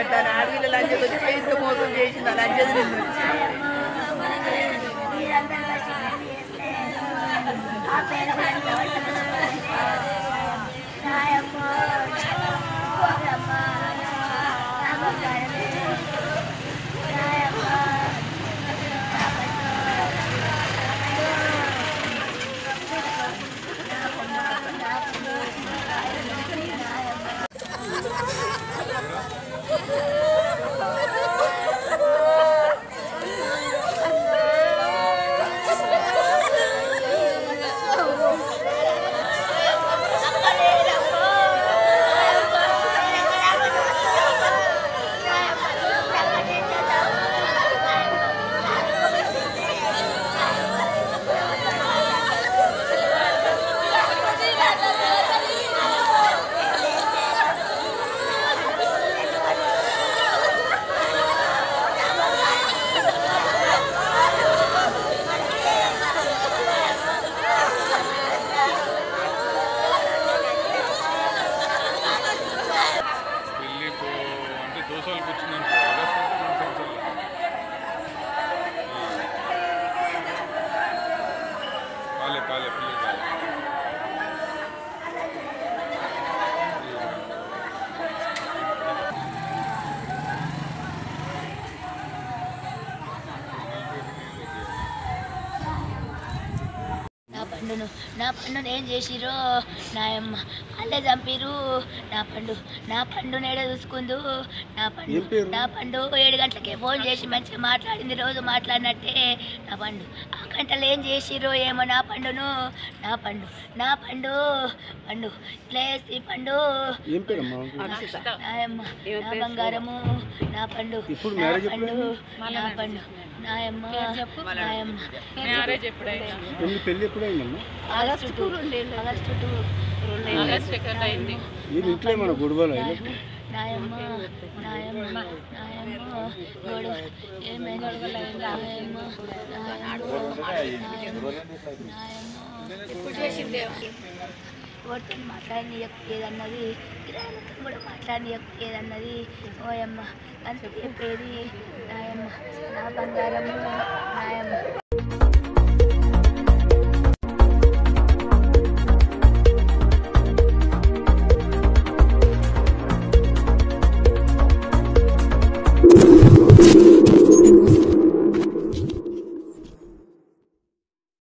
అంటాను ఆడపిల్ల లంచం వచ్చి ఇంత మోసం చేసింది ఆ లంచం నుంచి మీరందరూ కలిసి పెళ్లి చేస్తే ఆ పేరు నాయమ్మ పోరమ్మ నా బంగారమే నాయమ్మ పెళ్ళి పో అంటే దోశలు కూర్చున్నాను ఎవరెస్ట్ అంటే మన సంవత్సరాలు కాలే కాలే పిల్లలు కాలే నా పండును నా పండును ఏం చేసిరో నాయమ్మ వాళ్ళే చంపిరు నా పండు నా పండు నేడ చూసుకుందు నా పండు నా పండు ఏడు గంటలకే ఫోన్ చేసి మంచిగా మాట్లాడింది రోజు మాట్లాడినట్టే నా పండు ఆ గంటలు ఏం చేసిరో ఏమో నా పండును నా పండు నా పండు పండు ప్లేసి పండు ఏం పేరమ్మా నాయమ్మ నా బంగారము నా పండు ఇప్పుడు నా marriage పండు నా పండు నాయమ్మ నాయమ్మ పెళ్లి పెళ్లి ఎప్పుడైందమ్మా ఆగస్టు టూ ఆగస్టు టూ ఏమి ఇంట్లో ఏమైనా గొడవలు అయినప్పుడు నాయమ్మ నాయమ్మ నాయమ్మ గొడవ ఏమైనా గొడవలు నాయమ్మ ఓటు మాట్లాడనీయకపోయేదన్నది కిరాణకం కూడా మాట్లాడనీయకపోయేదన్నది ఓయమ్మ అంత చెప్పేది నాయమ్మ నా బంగారము నాయమ్మ